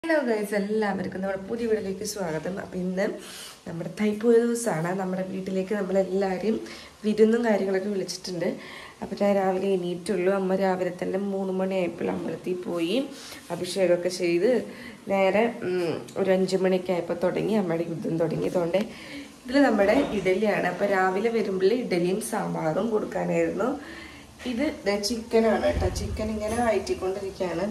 Hello guys എല്ലാവർക്കും നമ്മുടെ പുതിയ വീട്ടിലേക്ക് സ്വാഗതം അപ്പം ഇന്ന് നമ്മുടെ തൈപ്പൂയ ദിവസമാണ് നമ്മുടെ വീട്ടിലേക്ക് നമ്മളെല്ലാവരും വിരുന്നും കാര്യങ്ങളൊക്കെ വിളിച്ചിട്ടുണ്ട് അപ്പോൾ ഞാൻ രാവിലെ എണീറ്റുള്ളൂ അമ്മ രാവിലെ തന്നെ മൂന്ന് മണിയായപ്പോൾ അമ്പലത്തിൽ പോയി അഭിഷേകമൊക്കെ ചെയ്ത് നേരെ ഉം, ഒരു അഞ്ച് മണിയൊക്കെ ആയപ്പോൾ തുടങ്ങി അമ്മയുടെ യുദ്ധം തുടങ്ങിയതുകൊണ്ട് ഇതിൽ നമ്മുടെ ഇഡലിയാണ് അപ്പോൾ രാവിലെ വരുമ്പോൾ ഇഡലിയും സാമ്പാറും കൊടുക്കാനായിരുന്നു ഇത് ദേ ചിക്കനാണ് കേട്ടോ ചിക്കൻ ഇങ്ങനെ വയറ്റിക്കൊണ്ടിരിക്കുകയാണ്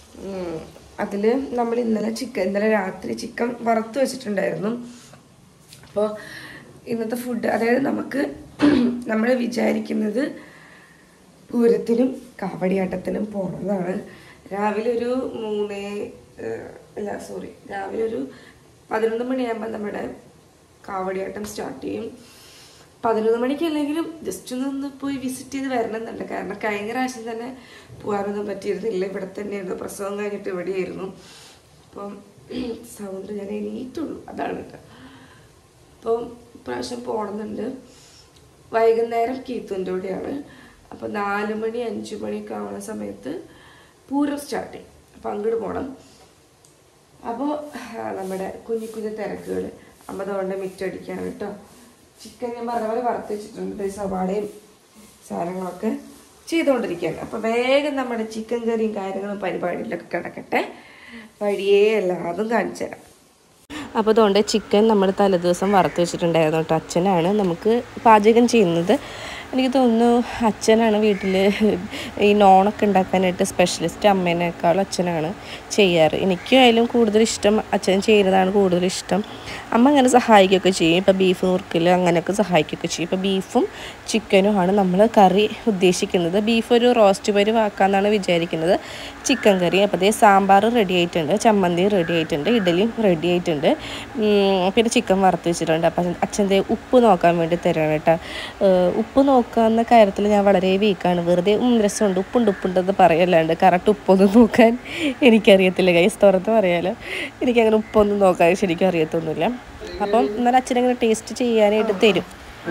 അതിൽ നമ്മൾ ഇന്നലെ ചിക്കൻ ഇന്നലെ രാത്രി ചിക്കൻ വറുത്ത് വെച്ചിട്ടുണ്ടായിരുന്നു അപ്പോൾ ഇന്നത്തെ ഫുഡ് അതായത് നമുക്ക് നമ്മൾ വിചാരിക്കുന്നത് പൂരത്തിനും കാവടിയാട്ടത്തിനും പോകണമെന്നാണ് രാവിലെ ഒരു മൂന്ന് ഏഹ്, അല്ല സോറി രാവിലെ ഒരു പതിനൊന്ന് മണിയാകുമ്പോൾ നമ്മുടെ കാവടിയാട്ടം സ്റ്റാർട്ട് ചെയ്യും പതിനൊന്ന് മണിക്കല്ലെങ്കിലും ജസ്റ്റ് ഒന്ന് ഒന്ന് പോയി വിസിറ്റ് ചെയ്ത് വരണമെന്നുണ്ട് കാരണം കഴിഞ്ഞ പ്രാവശ്യം തന്നെ പോകാനൊന്നും പറ്റിയിരുന്നില്ല ഇവിടെ തന്നെയായിരുന്നു പ്രസവം കഴിഞ്ഞിട്ട് ഇവിടെയായിരുന്നു അപ്പം സൗണ്ട് ഞാൻ എണീറ്റുള്ളൂ അതാണ് കേട്ടോ അപ്പം ഇപ്രാവശ്യം പോകണമെന്നുണ്ട് വൈകുന്നേരം കീത്തുൻ്റെ കൂടെയാണ് അപ്പോൾ നാല് മണി അഞ്ച് മണിയൊക്കെ ആവുന്ന സമയത്ത് പൂരം സ്റ്റാർട്ട് ചെയ്യും അപ്പം അങ്ങോട്ട് പോകണം അപ്പോൾ നമ്മുടെ കുഞ്ഞു കുഞ്ഞു തിരക്കുകൾ അമ്മ അതുകൊണ്ട് മിറ്റടിക്കാണ് കേട്ടോ ചിക്കൻ ഞാൻ പറഞ്ഞ പോലെ വറുത്ത് വെച്ചിട്ടുണ്ട് ഈ സവാളയും സാധനങ്ങളൊക്കെ ചെയ്തുകൊണ്ടിരിക്കുകയാണ് അപ്പോൾ വേഗം നമ്മുടെ ചിക്കൻ കറിയും കാര്യങ്ങളും പരിപാടിയിലൊക്കെ കിടക്കട്ടെ വഴിയേ എല്ലാതും കാണിച്ചു തരാം അപ്പോൾ അതുകൊണ്ട് ചിക്കൻ നമ്മൾ തലേദിവസം വറുത്ത് വെച്ചിട്ടുണ്ടായിരുന്നു കേട്ടോ അച്ഛനാണ് നമുക്ക് പാചകം ചെയ്യുന്നത് എനിക്ക് തോന്നുന്നു അച്ഛനാണ് വീട്ടിൽ ഈ നോണൊക്കെ ഉണ്ടാക്കാനായിട്ട് സ്പെഷ്യലിസ്റ്റ് അമ്മേനേക്കാളും അച്ഛനാണ് ചെയ്യാറ് എനിക്കായാലും കൂടുതൽ ഇഷ്ടം അച്ഛൻ ചെയ്യുന്നതാണ് കൂടുതൽ ഇഷ്ടം അമ്മ അങ്ങനെ സഹായിക്കുകയൊക്കെ ചെയ്യും ഇപ്പോൾ ബീഫ് മുറുക്കിൽ അങ്ങനെയൊക്കെ സഹായിക്കുകയൊക്കെ ചെയ്യും ഇപ്പോൾ ബീഫും ചിക്കനും ആണ് നമ്മൾ കറി ഉദ്ദേശിക്കുന്നത് ബീഫ് ഒരു റോസ്റ്റ് പരിവാക്കാന്നാണ് വിചാരിക്കുന്നത് ചിക്കൻ കറി അപ്പോൾ അതേ സാമ്പാർ റെഡി ആയിട്ടുണ്ട് ചമ്മന്തി റെഡി ആയിട്ടുണ്ട് ഇഡലിയും റെഡി ആയിട്ടുണ്ട് ഉം, പിന്നെ ചിക്കൻ വറുത്ത് വെച്ചിട്ടുണ്ട് അപ്പം അച്ഛൻ്റെ ഉപ്പ് നോക്കാൻ വേണ്ടി തരാണ് കേട്ടോ ഏഹ് ഉപ്പ് നോക്കാവുന്ന കാര്യത്തിൽ ഞാൻ വളരെ വീക്കാണ് വെറുതെ ഉം രസമുണ്ട് ഉപ്പുണ്ട് ഉപ്പുണ്ടെന്ന് പറയല്ലാണ്ട് കറക്റ്റ് ഉപ്പൊന്നും നോക്കാൻ എനിക്കറിയത്തില്ല കൈസ് തുറന്ന് പറയാലോ എനിക്കങ്ങനെ ഉപ്പൊന്നും നോക്കാൻ ശരിക്കും അറിയത്തൊന്നുമില്ല അപ്പം എന്നാൽ അച്ഛനങ്ങനെ ടേസ്റ്റ് ചെയ്യാനായിട്ട് തരും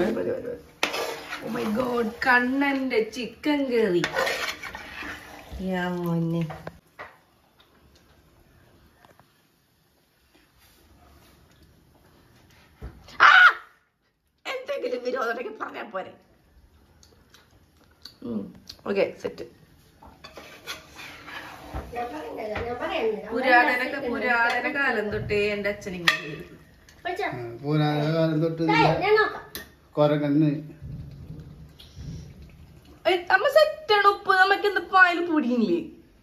മൈ ഗോഡ് കണ്ണന്റെ ചിക്കൻ കറി ഞാൻ മോനെ എന്തെങ്കിലും വിരോധമൊക്കെ പറഞ്ഞാൽ പോരെ ഓക്കെ സെറ്റ് പുരാതന പുരാതന കാലം തൊട്ടേ എന്റെ അച്ഛനിങ്ങനെ പുരാതന കാലം തൊട്ട് ഇതിലെ കൊരങ്ങന്ന് അമ്മ സെറ്റാണ് ഉപ്പ് നമുക്ക് ഇന്ന് പായൽ പൊടിയില്ലേ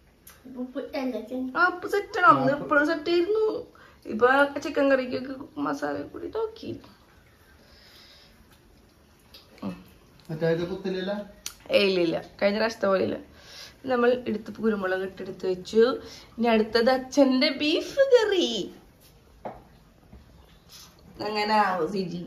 ആ ഉപ്പ് സെറ്റാണ് അന്ന് എപ്പോഴും സെറ്റ് ആയിരുന്നു ഇപ്പൊ ചിക്കൻ കറിക്കൊക്കെ മസാല കൂടി നോക്കി മറ്റേ കുത്തിലില്ല ഏയ് ഇല്ല ഇല്ല കഴിഞ്ഞ പ്രാവശ്യത്തെ പോലെ ഇല്ല നമ്മൾ എടുത്ത് കുരുമുളക് ഇട്ടെടുത്ത് വെച്ചു ഇനി അടുത്തത് അച്ഛന്റെ ബീഫ് കറി അങ്ങനെ ആവും സിജി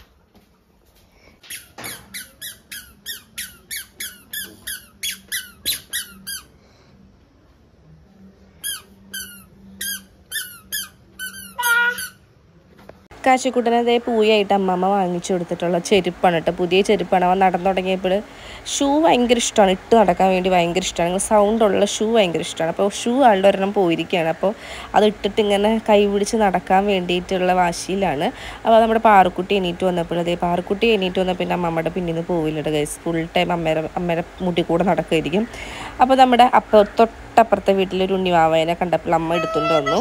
കാശിക്കുട്ടനെ അതേ പൂയായിട്ട് അമ്മമ്മ വാങ്ങിച്ചു കൊടുത്തിട്ടുള്ള ചെരുപ്പാണ് കേട്ടോ പുതിയ ചെരുപ്പാണ് അവൻ നടന്നു തുടങ്ങിയപ്പോൾ ഷൂ ഭയങ്കര ഇഷ്ടമാണ് ഇട്ട് നടക്കാൻ വേണ്ടി ഭയങ്കര ഇഷ്ടമാണ് സൗണ്ടുള്ള ഷൂ ഭയങ്കര ഇഷ്ടമാണ് അപ്പോൾ ഷൂ ആളുടെ ഒരെണ്ണം പോയിരിക്കുകയാണ് അപ്പോൾ അത് ഇട്ടിട്ട് ഇങ്ങനെ കൈ പിടിച്ച് നടക്കാൻ വേണ്ടിയിട്ടുള്ള വാശിയിലാണ് അപ്പോൾ നമ്മുടെ പാറുക്കുട്ടി എണീറ്റ് വന്നപ്പോൾ അതേ പാറുക്കുട്ടി എണീറ്റ് വന്നപ്പോൾ പിന്നെ അമ്മമ്മയുടെ പിന്നിൽ നിന്ന് പോവില്ലട്ടോ ഗൈസ് ഫുൾ ടൈം അമ്മയുടെ അമ്മയുടെ മുടി കൂടെ നടക്കുമായിരിക്കും അപ്പോൾ നമ്മുടെ അപ്പ തൊട്ടപ്പുറത്തെ വീട്ടിലൊരു ഉണ്ണിവാവേനെ കണ്ടപ്പോൾ അമ്മ എടുത്തുകൊണ്ട് വന്നു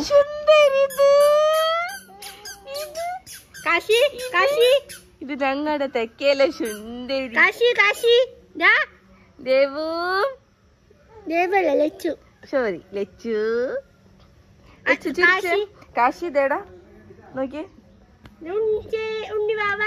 കാശി കാശി ഇത് ഞങ്ങളുടെ തെക്കേലെ സുന്ദരി കാശി കാശി ദാ ദേവു ദേവല്ല ലച്ചു സോറി ലച്ചു ആ, ലച്ചു ചിരിച്ചേ. കാശി. കാശി ഇതേടാ നോക്കിയേ ഉണ്ണി ഉണ്ണി ബാബ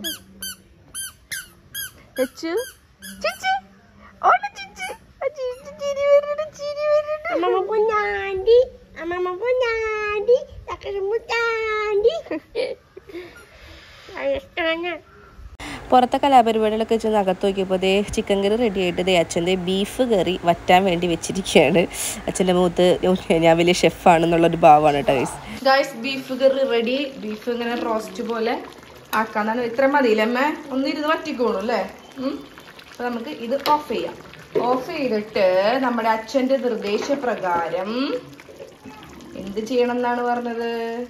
ലച്ചു ചിച്ചു ഓടി ചിച്ചു ആ ചിരിച്ച് ചിരി വരുന്നുണ്ട് ചിരി വരുന്നുണ്ട് അമ്മമ്മ പൊന്നാണ്ടി അമ്മമ്മ പൊന്നാണ്ടി ചക്കര മുത്താണ്ടി ഇഷ്ടമാണ് പുറത്തെ കലാപരിപാടികളൊക്കെ വെച്ച് അകത്ത് നോക്കിയപ്പോൾ ദേ ചിക്കൻ കറി റെഡി ആയിട്ട് ദേ അച്ഛൻ്റെ ബീഫ് കറി വറ്റാൻ വേണ്ടി വെച്ചിരിക്കുകയാണ് അച്ഛൻ്റെ മുഖത്ത് ഞാൻ വലിയ ഷെഫാണെന്നുള്ളൊരു ഭാവമാണ് കേട്ടോ guys guys beef curry ready ബീഫ് ഇങ്ങനെ റോസ്റ്റ് പോലെ ആക്കാന്നാണ് ഇത്ര മതിയില്ലേ അമ്മ ഒന്ന് ഇരുന്ന് വറ്റിക്കോളൂ അല്ലേ അപ്പോൾ നമുക്ക് ഇത് ഓഫ് ചെയ്യാം ഓഫ് ചെയ്തിട്ട് നമ്മുടെ അച്ഛൻ്റെ നിർദ്ദേശപ്രകാരം എന്ത് ചെയ്യണം എന്നാണ് പറഞ്ഞത്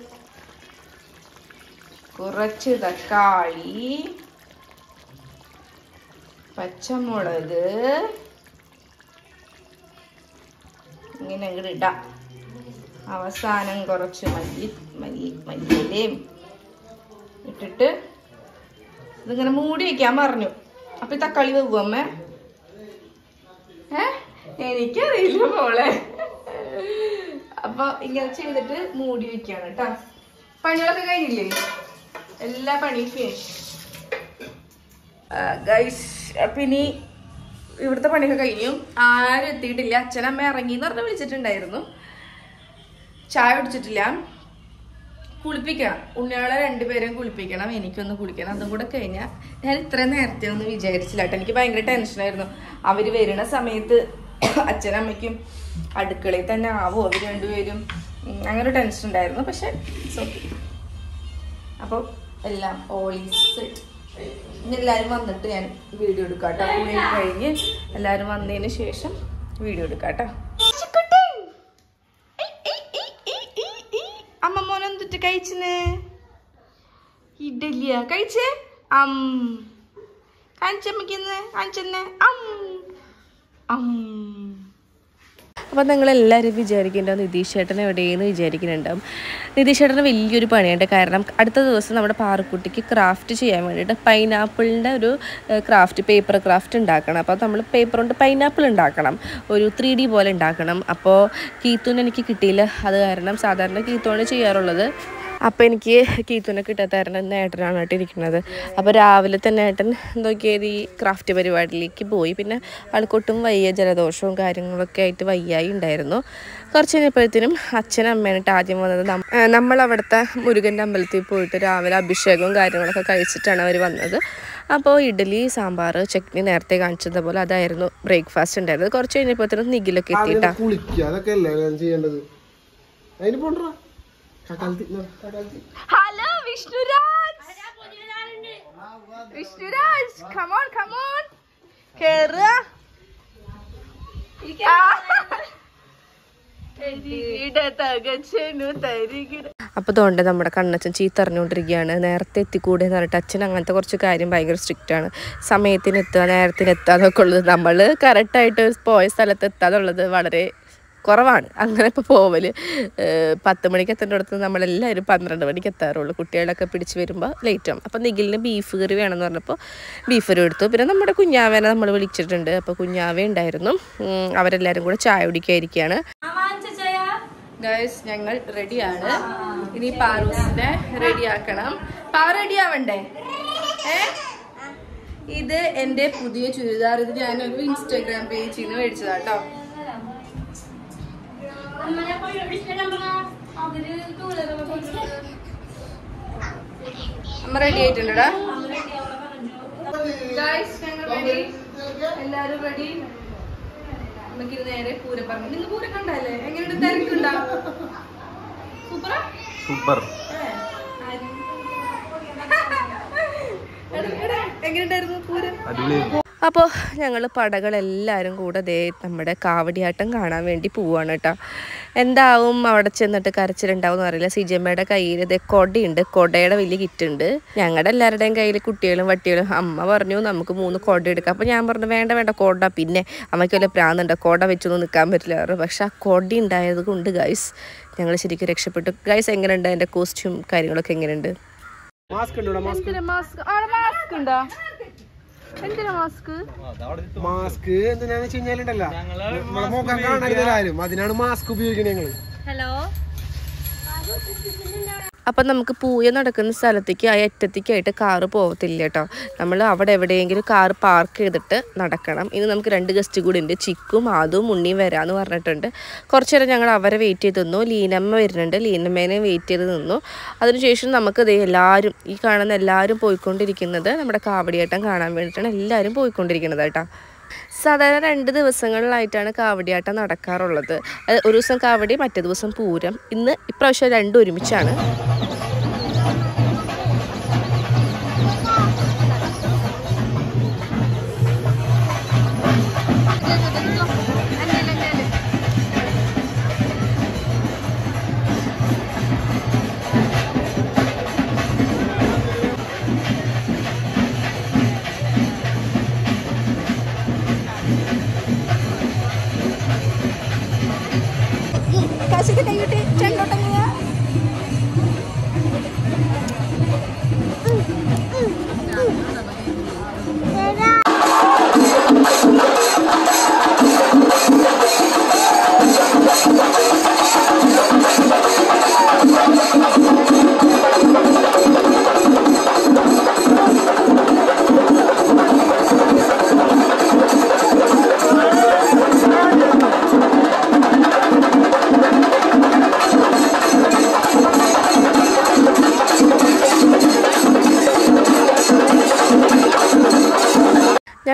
കുറച്ച് തക്കാളി പച്ചമുളക് ഇങ്ങനെ അങ്ങോട്ട് ഇടാം അവസാനം കുറച്ച് മല്ലി മല്ലി മല്ലിയിലയും ഇട്ടിട്ട് ഇതിങ്ങനെ മൂടി വെക്കാൻ പറഞ്ഞു അപ്പൊ ഈ തക്കാളി വെവ്വോ അമ്മ ഏ എനിക്കറിയില്ല മോളെ അപ്പൊ ഇങ്ങനെ ചെയ്തിട്ട് മൂടി വെക്കാണ് കേട്ടോ പണികളൊക്കെ കഴിഞ്ഞില്ലേ എല്ലാ പണിയും ഫിനിഷ് ഗൈസ് അപ്പൊ ഇനി ഇവിടുത്തെ പണിയൊക്കെ കഴിഞ്ഞു ആരും എത്തിയിട്ടില്ല അച്ഛനമ്മ ഇറങ്ങി എന്ന് പറഞ്ഞ് വിളിച്ചിട്ടുണ്ടായിരുന്നു ചായ കുടിച്ചിട്ടില്ല കുളിപ്പിക്കണം ഉണ്ണിയാളെ രണ്ടുപേരെയും കുളിപ്പിക്കണം എനിക്കൊന്ന് കുളിക്കണം അതും കൂടെ കഴിഞ്ഞാൽ ഞാൻ ഇത്രയും നേരത്തെ ഒന്നും വിചാരിച്ചില്ല കേട്ടോ എനിക്ക് ഭയങ്കര ടെൻഷനായിരുന്നു അവർ വരുന്ന സമയത്ത് അച്ഛനമ്മയ്ക്കും അടുക്കളയിൽ തന്നെ ആവോ അവർ രണ്ടുപേരും ഉം, അങ്ങനെ ടെൻഷൻ ഉണ്ടായിരുന്നു പക്ഷെ അപ്പോൾ എല്ലാം ഓൾ ഈസ് സെറ്റ് ഇനി എല്ലാവരും വന്നിട്ട് ഞാൻ വീഡിയോ എടുക്കാം കേട്ടോ കുളി കഴിഞ്ഞ് എല്ലാവരും വന്നതിന് ശേഷം വീഡിയോ എടുക്കാം കേട്ടോ അമ്മ മോനെന്തിട്ട് കഴിച്ചിന് ഇഡലിയാ കഴിച്ചേ അം കാണിച്ചമ്മയ്ക്കുന്ന് കാണിച്ചെന്നെ അം അം അപ്പം നിങ്ങളെല്ലാവരും വിചാരിക്കേണ്ടത് നിതീഷ് ചേട്ടൻ എവിടെയെന്ന് വിചാരിക്കുന്നുണ്ടാവും നിതീഷ് ചേട്ടന് വലിയൊരു പണിയുണ്ട് കാരണം അടുത്ത ദിവസം നമ്മുടെ പാറക്കുട്ടിക്ക് ക്രാഫ്റ്റ് ചെയ്യാൻ വേണ്ടിയിട്ട് പൈനാപ്പിളിൻ്റെ ഒരു ക്രാഫ്റ്റ് പേപ്പർ ക്രാഫ്റ്റ് ഉണ്ടാക്കണം അപ്പോൾ നമ്മൾ പേപ്പർ കൊണ്ട് പൈനാപ്പിൾ ഉണ്ടാക്കണം ഒരു ത്രീ ഡി പോലെ ഉണ്ടാക്കണം അപ്പോൾ കീത്തൂന് എനിക്ക് കിട്ടിയില്ല അത് കാരണം സാധാരണ കീത്തോണ് ചെയ്യാറുള്ളത് അപ്പോൾ എനിക്ക് കീത്തുനെ കിട്ടാത്തായിരുന്നു ഇന്ന് ഏട്ടനാണ് കേട്ടോ ഇരിക്കുന്നത് അപ്പോൾ രാവിലെ തന്നെ ഏട്ടൻ നോക്കിയത് ഈ ക്രാഫ്റ്റ് പരിപാടിയിലേക്ക് പോയി പിന്നെ ആൾക്കൊട്ടും വയ്യ ജലദോഷവും കാര്യങ്ങളൊക്കെ ആയിട്ട് വയ്യായി ഉണ്ടായിരുന്നു കുറച്ച് കഴിഞ്ഞപ്പോഴത്തേനും അച്ഛനും അമ്മേനിട്ട് ആദ്യം വന്നത് നം- ഏഹ് നമ്മൾ അവിടുത്തെ മുരുകൻ്റെ അമ്പലത്തിൽ പോയിട്ട് രാവിലെ അഭിഷേകവും കാര്യങ്ങളൊക്കെ കഴിച്ചിട്ടാണ് അവർ വന്നത് അപ്പോൾ ഇഡ്ഡലി സാമ്പാർ ചട്നി നേരത്തെ കാണിച്ചതുപോലെ അതായിരുന്നു ബ്രേക്ക്ഫാസ്റ്റ് ഉണ്ടായിരുന്നത് കുറച്ച് കഴിഞ്ഞപ്പോഴത്തേനും നിഖിലൊക്കെ എത്തിയിട്ടാ കുളിക്കുക അതൊക്കെ അല്ലേ ഞാൻ ചെയ്യേണ്ടത് അതിന് പോണ്ടാ കക്കാലത്തി കക്കാലത്തി hello Vishnuraj Vishnuraj come on come on കേറുക അപ്പൊ തോണ്ട നമ്മുടെ കണ്ണച്ചൻ ചീത്ത അറിഞ്ഞുകൊണ്ടിരിക്കുകയാണ് നേരത്തെ എത്തിക്കൂടെ എന്ന് പറഞ്ഞിട്ട് അച്ഛൻ അങ്ങനത്തെ കുറച്ച് കാര്യം ഭയങ്കര സ്ട്രിക്റ്റ് ആണ് സമയത്തിന് എത്തുക നേരത്തിന് എത്തുക എന്നൊക്കെ ഉള്ളത് നമ്മൾ കറക്റ്റായിട്ട് പോയ സ്ഥലത്ത് എത്താതുള്ളത് വളരെ കുറവാണ് അങ്ങനെ ഇപ്പോൾ പോവല് ഏഹ് പത്ത് മണിക്ക് എത്തേണ്ടടുത്ത് നമ്മളെല്ലാവരും പന്ത്രണ്ട് മണിക്ക് എത്താറുള്ളൂ കുട്ടികളൊക്കെ പിടിച്ച് വരുമ്പോൾ ലേറ്റ് ആവും അപ്പോൾ നിഖിലിന് ബീഫ് കറി വേണമെന്ന് പറഞ്ഞപ്പോൾ ബീഫ് കറി എടുത്തു പിന്നെ നമ്മുടെ കുഞ്ഞാവേനെ നമ്മൾ വിളിച്ചിട്ടുണ്ട് അപ്പോൾ കുഞ്ഞാവേ ഉണ്ടായിരുന്നു ഉം, അവരെല്ലാവരും കൂടെ ചായ കുടിക്കാതിരിക്കുകയാണ് ഗൈസ് ഞങ്ങൾ റെഡിയാണ് ഇനി പാറൂസിനെ റെഡിയാക്കണം പാവ റെഡി ആവണ്ടേ ഏ ഇത് എന്റെ പുതിയ ചുരിദാർ ഇത് ഞാനൊരു ഇൻസ്റ്റാഗ്രാം പേജിൽ നിന്ന് മേടിച്ചതാട്ടോ അമ്മ റെഡി ആയിട്ടുണ്ടടാ ഗൈസ് ഞങ്ങൾ റെഡി എല്ലാരും റെഡി നമുക്ക് നേരെ പൂര പറഞ്ഞു നിങ്ങൾ പൂര കണ്ടല്ലേ എങ്ങനെയുണ്ട് തിരക്കുണ്ടോ സൂപ്പറാ സൂപ്പർ എങ്ങനെയുണ്ടായിരുന്നു പൂരം അടിപൊളി അപ്പോൾ ഞങ്ങൾ പടകളെല്ലാവരും കൂടെ ദേ നമ്മുടെ കാവടിയാട്ടം കാണാൻ വേണ്ടി പോവാണ് കേട്ടോ എന്താവും അവിടെ ചെന്നിട്ട് കരച്ചിലുണ്ടാവും എന്ന് അറിയില്ല സിജമ്മയുടെ കയ്യിൽ ഇതേ കൊടയുണ്ട് കൊടയുടെ വലിയ കിറ്റുണ്ട് ഞങ്ങളുടെ എല്ലാവരുടെയും കയ്യിൽ കുട്ടികളും വട്ടികളും അമ്മ പറഞ്ഞു നമുക്ക് മൂന്ന് കൊട എടുക്കാം അപ്പോൾ ഞാൻ പറഞ്ഞു വേണ്ട വേണ്ട കൊട പിന്നെ അമ്മയ്ക്ക് വല്ല പ്രാന്തുണ്ട് കൊട വെച്ചൊന്നും നിൽക്കാൻ പറ്റില്ല പറഞ്ഞു പക്ഷെ ആ കൊട ഉണ്ടായത് കൊണ്ട് ഗൈസ് ഞങ്ങൾ ശരിക്കും രക്ഷപ്പെട്ടു ഗൈസ് എങ്ങനെയുണ്ട് എൻ്റെ കോസ്റ്റ്യൂം കാര്യങ്ങളൊക്കെ എങ്ങനെയുണ്ട് മാസ്ക് ഉണ്ടോ മാസ്ക് മാസ്ക് മാസ്ക് ഉണ്ടോ എന്തിനാ മാസ്ക് മാസ്ക് എന്തിനാന്ന് വെച്ച് കഴിഞ്ഞാലുണ്ടല്ലോ നമ്മളെ മുഖം കാണരുതല്ലോ ആരും അതിനാണ് മാസ്ക് ഉപയോഗിക്കണേ ഞങ്ങള് അപ്പം നമുക്ക് പൂയ നടക്കുന്ന സ്ഥലത്തേക്ക് ആ അറ്റത്തേക്കായിട്ട് കാറ് പോകത്തില്ല കേട്ടോ നമ്മൾ അവിടെ എവിടെയെങ്കിലും കാറ് പാർക്ക് ചെയ്തിട്ട് നടക്കണം ഇനി നമുക്ക് രണ്ട് ഗസ്റ്റ് കൂടി ഉണ്ട് ചിക്കും ആദും ഉണ്ണിയും വരാമെന്ന് പറഞ്ഞിട്ടുണ്ട് കുറച്ച് നേരം ഞങ്ങൾ അവരെ വെയിറ്റ് ചെയ്ത് നിന്നു ലീനമ്മ വരുന്നുണ്ട് ലീനമ്മേനെ വെയിറ്റ് ചെയ്ത് നിന്നു അതിനുശേഷം നമുക്ക് ദേ എല്ലാവരും ഈ കാണുന്ന എല്ലാവരും പോയിക്കൊണ്ടിരിക്കുന്നത് നമ്മുടെ കാവടിയാട്ടം കാണാൻ വേണ്ടിയിട്ടാണ് എല്ലാവരും പോയിക്കൊണ്ടിരിക്കുന്നത് കേട്ടോ സാധാരണ രണ്ട് ദിവസങ്ങളിലായിട്ടാണ് കാവടിയാട്ടം നടക്കാറുള്ളത് അത് ഒരു ദിവസം കാവടി മറ്റേ ദിവസം പൂരം ഇന്ന് ഇപ്രാവശ്യം രണ്ടും ഒരുമിച്ചാണ്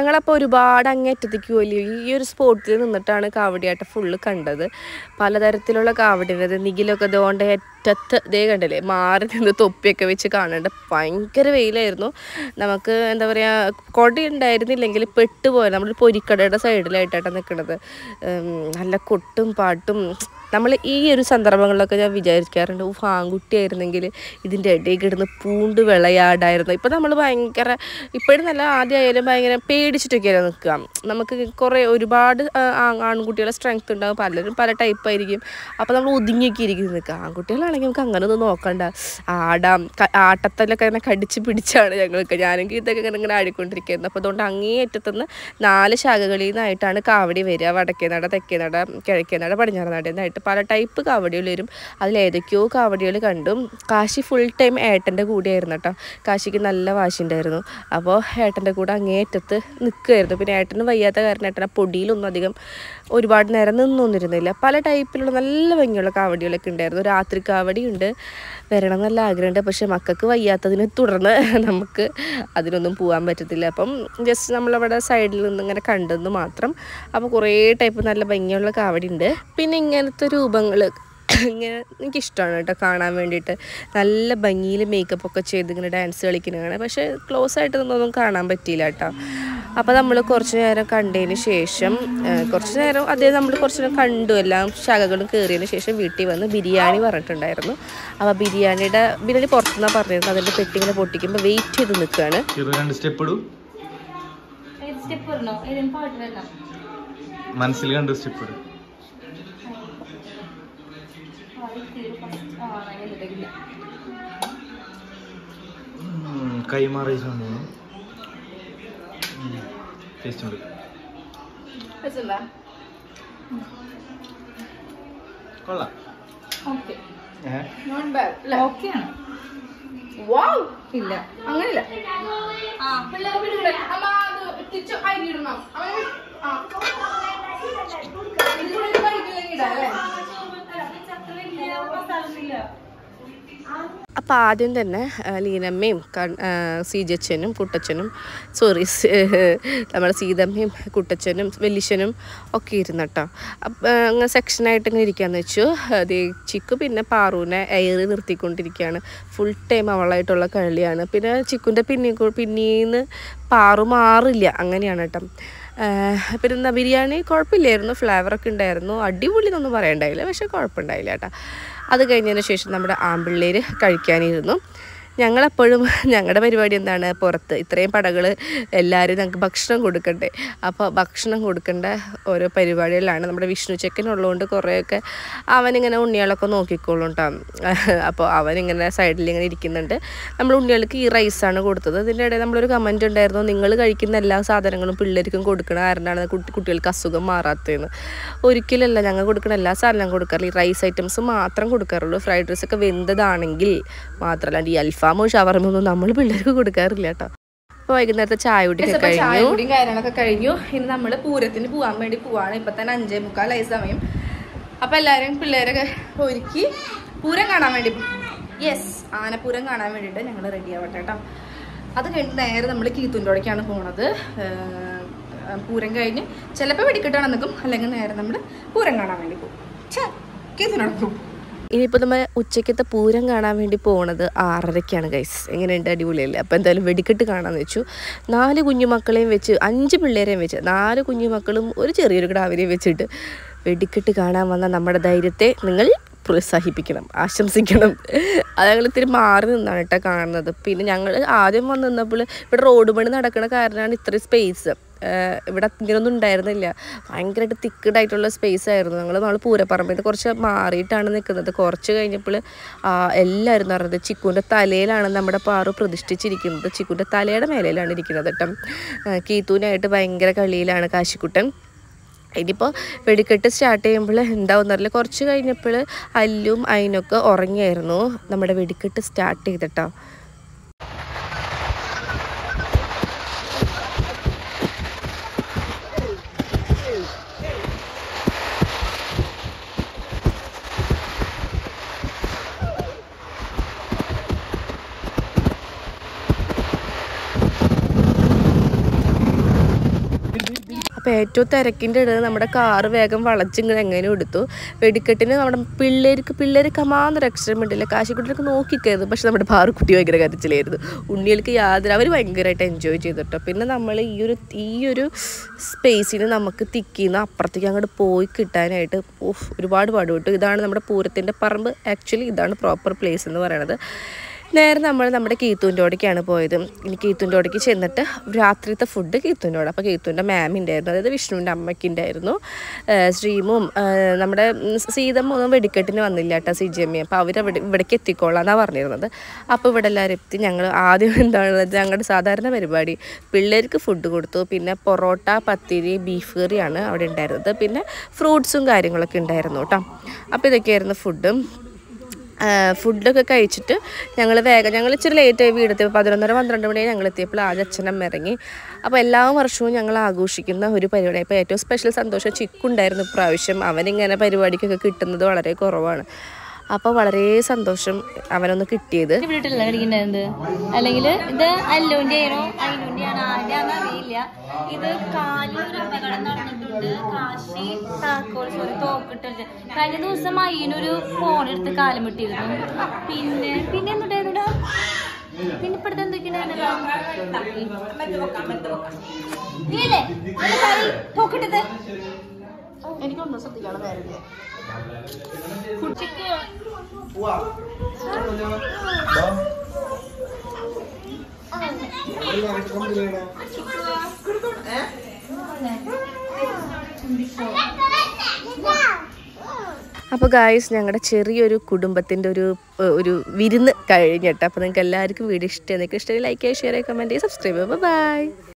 ഞങ്ങളപ്പോൾ ഒരുപാട് അങ്ങേറ്റത്തേക്ക് പോയി ഈ ഒരു സ്പോട്ടിൽ നിന്നിട്ടാണ് കാവടിയാട്ടം ഫുള്ള് കണ്ടത് പലതരത്തിലുള്ള കാവടിയുണ്ട് നിഖിലൊക്കെ അതുകൊണ്ട് അറ്റത്ത് ഇതേ കണ്ടില്ലേ മാറി നിന്ന് തൊപ്പിയൊക്കെ വെച്ച് കാണേണ്ട ഭയങ്കര വെയിലായിരുന്നു നമുക്ക് എന്താ പറയുക കൊട ഉണ്ടായിരുന്നില്ലെങ്കിൽ പെട്ടുപോയത് നമ്മൾ പൊരിക്കടയുടെ സൈഡിലായിട്ടാണ് നിൽക്കുന്നത് നല്ല കൊട്ടും പാട്ടും നമ്മൾ ഈ ഒരു സന്ദർഭങ്ങളിലൊക്കെ ഞാൻ വിചാരിക്കാറുണ്ട് ഊ ആൺകുട്ടിയായിരുന്നെങ്കിൽ ഇതിൻ്റെ ഇടയിൽ കിടന്ന് പൂണ്ട് വിളയാടായിരുന്നു ഇപ്പം നമ്മൾ ഭയങ്കര ഇപ്പോഴും നല്ല ആദ്യമായാലും ഭയങ്കര പേടിച്ചിട്ടൊക്കെയാണ് നിൽക്കുക നമുക്ക് കുറേ ഒരുപാട് ആ, ആ- ആൺകുട്ടികളെ സ്ട്രെങ്ത് ഉണ്ടാകും പലരും പല ടൈപ്പ് ആയിരിക്കും അപ്പോൾ നമ്മൾ ഒതുങ്ങിയൊക്കെ ഇരിക്കും നിൽക്കുക ആൺകുട്ടികളാണെങ്കിൽ നമുക്ക് അങ്ങനെ ഒന്നും നോക്കണ്ട ആടാം ക- ആട്ടത്തിലൊക്കെ ഇങ്ങനെ കടിച്ച് പിടിച്ചാണ് ഞങ്ങൾക്ക് ഞാനെങ്കിൽ ഇതൊക്കെ ഇങ്ങനെ ഇങ്ങനെ ആടിക്കൊണ്ടിരിക്കുന്നത് അപ്പോൾ അതുകൊണ്ട് അങ്ങേയറ്റത്തുനിന്ന് നാല് ശാഖകളിൽ നിന്നായിട്ടാണ് കാവടി വരിക വടക്കേ നട തെക്കേ നട കിഴക്കേ നട പടിഞ്ഞാറ് നട എന്നായിട്ട് പല ടൈപ്പ് കാവടികൾ വരും അതിലേതൊക്കെയോ കാവടികൾ കണ്ടും കാശി ഫുൾ ടൈം ഏട്ടൻ്റെ കൂടെയായിരുന്നു കേട്ടോ കാശിക്ക് നല്ല വാശിയുണ്ടായിരുന്നു അപ്പോൾ ഏട്ടൻ്റെ കൂടെ അങ്ങേയറ്റത്ത് നിൽക്കുമായിരുന്നു പിന്നെ ഏട്ടന് വയ്യാത്ത കാരണം ഏട്ടൻ ആ പൊടിയിലൊന്നും അധികം ഒരുപാട് നേരം നിന്നൊന്നിരുന്നില്ല പല ടൈപ്പിലുള്ള നല്ല ഭംഗിയുള്ള കാവടികളൊക്കെ ഉണ്ടായിരുന്നു രാത്രി കാവടി ഉണ്ട് വരണം നല്ല ആഗ്രഹമുണ്ട് പക്ഷെ മക്കൾക്ക് വയ്യാത്തതിനെ തുടർന്ന് നമുക്ക് അതിനൊന്നും പോകാൻ പറ്റത്തില്ല അപ്പം ജസ്റ്റ് നമ്മളവിടെ സൈഡിൽ നിന്ന് ഇങ്ങനെ കണ്ടെന്ന് മാത്രം അപ്പോൾ കുറേ ടൈപ്പ് നല്ല ഭംഗിയുള്ള കാവടി ഉണ്ട് പിന്നെ ഇങ്ങനത്തെ രൂപങ്ങൾ ഇങ്ങനെ എനിക്കിഷ്ടമാണ് കേട്ടോ കാണാൻ വേണ്ടിയിട്ട് നല്ല ഭംഗിയിൽ മേക്കപ്പ് ഒക്കെ ചെയ്ത് ഇങ്ങനെ ഡാൻസ് കളിക്കുന്നതാണ് പക്ഷേ ക്ലോസ് ആയിട്ട് ഒന്നും കാണാൻ പറ്റിയില്ല കേട്ടോ അപ്പോൾ നമ്മൾ കുറച്ച് നേരം കണ്ടതിന് ശേഷം ആ, കുറച്ച് നേരം അതേ നമ്മൾ കുറച്ച് നേരം കണ്ടു എല്ലാം ശാഖകളും കയറിയതിന് ശേഷം വീട്ടിൽ വന്ന് ബിരിയാണി പറഞ്ഞിട്ടുണ്ടായിരുന്നു അപ്പോൾ ബിരിയാണിയുടെ ബിരിയാണി പുറത്തുനിന്നാണ് പറഞ്ഞിരുന്നത് അതിൻ്റെ പെട്ടി ഇങ്ങനെ പൊട്ടിക്കുമ്പോൾ വെയിറ്റ് ചെയ്ത് നിൽക്കുകയാണ് ഇത് രണ്ട് സ്റ്റെപ്പ് ഇടൂ സ്റ്റെപ്പ് വരണോ ഏതെങ്കിലും പാട്ട് വരണം മനസ്സിൽ കണ്ട് സ്റ്റെപ്പ് ഇടും കൈമാറി ടേസ്റ്റ് ഉണ്ട് കൊള്ളാം ഓക്കെ ഏഹ് ഓക്കെയാണ് ഇല്ല അങ്ങനെയില്ല അപ്പോൾ ആദ്യം തന്നെ ആ, ലീനമ്മയും കൺ- ആ, സീജച്ചനും കുട്ടച്ചനും സോറി നമ്മുടെ സീതമ്മയും കുട്ടച്ചനും വെല്ലിച്ചനും ഒക്കെ ഇരുന്നു കേട്ടോ അപ്പം അങ്ങനെ സെക്ഷനായിട്ട് ഇങ്ങനെ ഇരിക്കാന്ന് വെച്ചു അത് ചിക്കു പിന്നെ പാറുവിനെ എയറി നിർത്തിക്കൊണ്ടിരിക്കുകയാണ് ഫുൾ ടൈം അവളായിട്ടുള്ള കളിയാണ് പിന്നെ ചിക്കുൻ്റെ പിന്നി പിന്നീന്ന് പാറു മാറില്ല അങ്ങനെയാണ് കേട്ടോ ആഹ് പിന്നെ എന്താ ബിരിയാണി കുഴപ്പമില്ലായിരുന്നു ഫ്ലേവറൊക്കെ ഉണ്ടായിരുന്നു അടിപൊളി എന്നൊന്നും പറയണ്ടായില്ല പക്ഷേ കുഴപ്പമുണ്ടായില്ല കേട്ടോ അത് കഴിഞ്ഞതിന് ശേഷം നമ്മുടെ ആമ്പിള്ളേർ കഴിക്കാനിരുന്നു ഞങ്ങളെപ്പോഴും ഞങ്ങളുടെ പരിപാടി എന്താണ് പുറത്ത് ഇത്രയും പടകൾ എല്ലാവരും ഞങ്ങൾക്ക് ഭക്ഷണം കൊടുക്കണ്ടേ അപ്പോൾ ഭക്ഷണം കൊടുക്കേണ്ട ഓരോ പരിപാടികളിലാണ് നമ്മുടെ വിഷ്ണു ചെക്കൻ ഉള്ളതുകൊണ്ട് കുറേയൊക്കെ അവനിങ്ങനെ ഉണ്ണികളൊക്കെ നോക്കിക്കോളും കേട്ടോ അപ്പോൾ അവനിങ്ങനെ സൈഡിൽ ഇങ്ങനെ ഇരിക്കുന്നുണ്ട് നമ്മൾ ഉണ്ണികൾക്ക് ഈ റൈസാണ് കൊടുത്തത് ഇതിൻ്റെ ഇടയിൽ നമ്മളൊരു കമൻറ്റ് ഉണ്ടായിരുന്നു നിങ്ങൾ കഴിക്കുന്ന എല്ലാ സാധനങ്ങളും പിള്ളേർക്കും കൊടുക്കണ കാരണമാണ് കുട്ടി കുട്ടികൾക്ക് അസുഖം മാറാത്തതെന്ന് ഒരിക്കലല്ല ഞങ്ങൾ കൊടുക്കുന്ന എല്ലാ സാധനവും കൊടുക്കാറില്ല ഈ റൈസ് ഐറ്റംസ് മാത്രം കൊടുക്കാറുള്ളൂ ഫ്രൈഡ് റൈസ് ഒക്കെ വെന്തതാണെങ്കിൽ മാത്രമല്ല ഈ അൽഫാമോ ഷവർമോ ഒന്നും നമ്മൾ പിള്ളേർക്ക് കൊടുക്കാറില്ല കേട്ടോ അപ്പോൾ വൈകുന്നേരത്തെ ചായ കുടിയൊക്കെ കഴിഞ്ഞു കുടിയും കാര്യങ്ങളൊക്കെ കഴിഞ്ഞു ഇന്ന് നമ്മൾ പൂരത്തിന് പോകാൻ വേണ്ടി പോവാണ് ഇപ്പം തന്നെ അഞ്ചേ മുക്കാലായി സമയം അപ്പം എല്ലാവരും പിള്ളേരൊക്കെ ഒരുക്കി പൂരം കാണാൻ വേണ്ടി യെസ് ആനപ്പൂരം കാണാൻ വേണ്ടിയിട്ട് ഞങ്ങൾ റെഡി ആവട്ടെ കേട്ടോ അത് കഴിഞ്ഞ് നേരെ നമ്മൾ കീത്തുൻ്റോടേക്കാണ് പോണത് ഏർ, പൂരം കഴിഞ്ഞ് ചിലപ്പോൾ വെടിക്കെട്ടാണ് നിൽക്കും അല്ലെങ്കിൽ നേരെ നമ്മൾ പൂരം കാണാൻ വേണ്ടി പോകും ഛേ കീത്തുനോടെ പോകും ഇനിയിപ്പോൾ നമ്മൾ ഉച്ചയ്ക്കത്തെ പൂരം കാണാൻ വേണ്ടി പോണത് ആറരയ്ക്കാണ് ഗൈസ് എങ്ങനെയുണ്ട് അടിപൊളിയല്ലേ അപ്പോൾ എന്തായാലും വെടിക്കെട്ട് കാണാമെന്ന് വെച്ചു നാല് കുഞ്ഞുമക്കളെയും വെച്ച് അഞ്ച് പിള്ളേരെയും വെച്ച് നാല് കുഞ്ഞുമക്കളും ഒരു ചെറിയൊരു കിടാവിനെയും വെച്ചിട്ട് വെടിക്കെട്ട് കാണാൻ വന്ന നമ്മുടെ ധൈര്യത്തെ നിങ്ങൾ പ്രോത്സാഹിപ്പിക്കണം ആശംസിക്കണം അത് ഞങ്ങൾ ഇത്തിരി മാറി നിന്നാണ് കേട്ടോ കാണുന്നത് പിന്നെ ഞങ്ങൾ ആദ്യം വന്ന് നിന്നപ്പോൾ ഇവിടെ റോഡ് പണി നടക്കുന്ന കാരണമാണ് ഇത്രയും സ്പേസ് ഇവിടെ ഇങ്ങനൊന്നും ഉണ്ടായിരുന്നില്ല ഭയങ്കരമായിട്ട് തിക്കഡായിട്ടുള്ള സ്പേസ് ആയിരുന്നു ഞങ്ങൾ നമ്മൾ പൂരപ്പറമ്പിൽ നിന്ന് കുറച്ച് മാറിയിട്ടാണ് നിൽക്കുന്നത് കുറച്ച് കഴിഞ്ഞപ്പോൾ എല്ലാവരും എന്ന് പറയുന്നത് ചിക്കുൻ്റെ തലയിലാണ് നമ്മുടെ പാറു പ്രതിഷ്ഠിച്ചിരിക്കുന്നത് ചിക്കുൻ്റെ തലയുടെ മേലയിലാണ് ഇരിക്കുന്നത് കേട്ടോ ആ, കീത്തൂനായിട്ട് ഭയങ്കര കളിയിലാണ് കാശിക്കുട്ടൻ ഇനിയിപ്പോൾ വെടിക്കെട്ട് സ്റ്റാർട്ട് ചെയ്യുമ്പോൾ എന്താവുന്നറിയില്ല കുറച്ച് കഴിഞ്ഞപ്പോൾ അല്ലും അതിനൊക്കെ ഉറങ്ങിയായിരുന്നു നമ്മുടെ വെടിക്കെട്ട് സ്റ്റാർട്ട് ചെയ്തിട്ടോ അപ്പോൾ ഏറ്റവും തിരക്കിൻ്റെ ഇടയിൽ നമ്മുടെ കാറ് വേഗം വളച്ചിങ്ങനെ എങ്ങനെ എടുത്തു വെടിക്കെട്ടിന് നമ്മുടെ പിള്ളേർക്ക് പിള്ളേർ കമാന്നൊരു അക്ഷരമുണ്ടല്ലേ കാശിക്കുട്ടിയൊക്കെ നോക്കിക്കായിരുന്നു പക്ഷെ നമ്മുടെ പാറുക്കുട്ടി ഭയങ്കര കരച്ചിലായിരുന്നു ഉണ്ണികൾക്ക് യാതൊരു അവർ ഭയങ്കരമായിട്ട് എൻജോയ് ചെയ്തിട്ടോ പിന്നെ നമ്മൾ ഈ ഒരു ഈ ഒരു സ്പേസിന് നമുക്ക് തിക്കിന്ന് അപ്പുറത്തേക്ക് അങ്ങോട്ട് പോയി കിട്ടാനായിട്ട് ഓഫ് ഒരുപാട് പാടുപെട്ടു ഇതാണ് നമ്മുടെ പൂരത്തിൻ്റെ പറമ്പ് ആക്ച്വലി ഇതാണ് പ്രോപ്പർ പ്ലേസ് എന്ന് പറയുന്നത് നേരെ നമ്മൾ നമ്മുടെ കീത്തൂൻ്റോടേക്കാണ് പോയത് ഇനി കീത്തൂൻ്റോടേക്ക് ചെന്നിട്ട് രാത്രിത്തെ ഫുഡ് കീത്തൂൻ്റോട് അപ്പോൾ കീത്തൂൻ്റെ മാമി ഉണ്ടായിരുന്നു അതായത് വിഷ്ണുവിൻ്റെ അമ്മയ്ക്ക് ഉണ്ടായിരുന്നു ഏഹ് ശ്രീമും ഏഹ് നമ്മുടെ ഉം, സീതമ്മ ഒന്നും വെടിക്കെട്ടിന് വന്നില്ല കേട്ടോ സി ജി എം അപ്പോൾ അവർ ഇവിടെ ഇവിടേക്ക് എത്തിക്കോളാം എന്നാണ് പറഞ്ഞിരുന്നത് അപ്പോൾ ഇവിടെ എല്ലാവരും എത്തി ഞങ്ങൾ ആദ്യം എന്താണ് ഞങ്ങളുടെ സാധാരണ പരിപാടി പിള്ളേർക്ക് ഫുഡ് കൊടുത്തു പിന്നെ പൊറോട്ട പത്തിരി ബീഫ് കറിയാണ് അവിടെ ഉണ്ടായിരുന്നത് പിന്നെ ഫ്രൂട്ട്സും കാര്യങ്ങളൊക്കെ ഉണ്ടായിരുന്നു കേട്ടോ അപ്പോൾ ഇതൊക്കെയായിരുന്നു ഫുഡും ഫുഡൊക്കെ കഴിച്ചിട്ട് ഞങ്ങൾ വേഗം ഞങ്ങൾ ഇച്ചിരി ലേറ്റായി വീടെത്തിയപ്പോൾ പതിനൊന്നര പന്ത്രണ്ട് മണിയായി ഞങ്ങൾ എത്തിയപ്പോൾ ആദ്യം അച്ഛനമ്മ ഇറങ്ങി അപ്പോൾ എല്ലാ വർഷവും ഞങ്ങൾ ആഘോഷിക്കുന്ന ഒരു പരിപാടി ഇപ്പോൾ ഏറ്റവും സ്പെഷ്യൽ സന്തോഷം ചിക്കുണ്ടായിരുന്നു ഇപ്രാവശ്യം അവനിങ്ങനെ പരിപാടിക്കൊക്കെ കിട്ടുന്നത് വളരെ കുറവാണ് അപ്പോൾ വളരെ സന്തോഷം അവനൊന്ന് കിട്ടിയത് വീട്ടിലല്ല കളിക്കുന്നത് അല്ലെങ്കിൽ ഇത് അല്ലുവിന്റെ ആണോ അയിലുന്റെ ആണോ ആരുടെ ആണെന്ന് അറിയില്ല ഇത് കാലിൽ ഒരു അപകടം നടന്നിട്ടുണ്ട് കാശി താക്കോൽ സോറി തോക്കിട്ടുണ്ട് കഴിഞ്ഞ ദിവസം അയ്യനൊരു ഫോൺ എടുത്ത് കാലം വിട്ടിരുന്നു പിന്നെ പിന്നെ എന്തുണ്ടായിരുന്നു പിന്നെ ഇപ്പഴത്തെ എന്തൊക്കെയാണ് തോക്കിട്ടത് എനിക്കൊന്നും ശ്രദ്ധിക്കാനുള്ള നേരമില്ല ചിക്കു അപ്പോൾ ഗായ്സ് ഞങ്ങളുടെ ചെറിയൊരു കുടുംബത്തിൻ്റെ ഒരു ഏഹ്, ഒരു വിരുന്ന് കഴിഞ്ഞിട്ട് അപ്പോൾ നിങ്ങൾക്ക് എല്ലാവർക്കും വീഡിയോ ഇഷ്ടമായി നിങ്ങൾക്ക് ഇഷ്ടമായി ലൈക്ക് ചെയ്യുക ഷെയർ ചെയ്യുക കമൻറ്റ് ചെയ്യുക സബ്സ്ക്രൈബ് ചെയ്യുക ബൈ